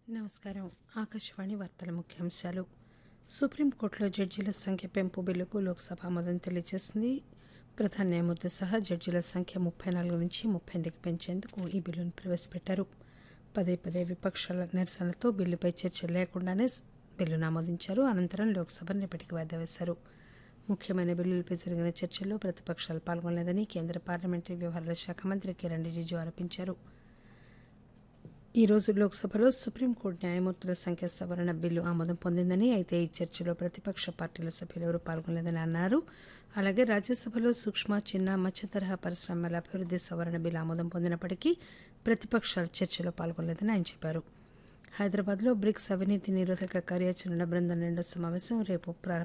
నమస్కారం ఆకాశవాణి వార్తల ముఖ్యాంశాలు సుప్రీంకోర్టులో జడ్జీల సంఖ్య పెంపు బిల్లుకు లోక్సభ ఆమోదం తెలియజేసింది ప్రధాన న్యాయమూర్తి సహా జడ్జీల సంఖ్య ముప్పై నాలుగు నుంచి ముప్పై ఎనిమిదికి పెంచేందుకు ఈ బిల్లును ప్రవేశపెట్టారు పదే పదే విపక్షాల నిరసనలతో బిల్లుపై చర్చ లేకుండానే స్- బిల్లును ఆమోదించారు అనంతరం లోక్సభ రేపటికి వాయిదా వేశారు ముఖ్యమైన బిల్లులపై జరిగిన చర్చల్లో ప్రతిపక్షాలు పాల్గొనలేదని కేంద్ర పార్లమెంటరీ వ్యవహారాల శాఖ మంత్రి కిరణ్ రిజిజు ఆరోపించారు ఈ రోజు లోక్సభలో సుప్రీంకోర్టు న్యాయమూర్తుల సంఖ్య సవరణ బిల్లు ఆమోదం పొందిందని అయితే ఈ చర్చలో ప్రతిపక్ష పార్టీల సభ్యులు ఎవరూ పాల్గొనలేదని అన్నారు అలాగే రాజ్యసభలో సూక్ష్మ చిన్న మధ్య తరహా పరిశ్రమల అభివృద్ధి సవరణ బిల్లు ఆమోదం పొందినప్పటికీ ప్రతిపక్షాలు చర్చలో పాల్గొనలేదని ఆయన చెప్పారు హైదరాబాద్లో బ్రిక్స్ అవినీతి నిరోధక కార్యాచరణ బృందం రెండో సమావేశం రేపు ప్రారంభ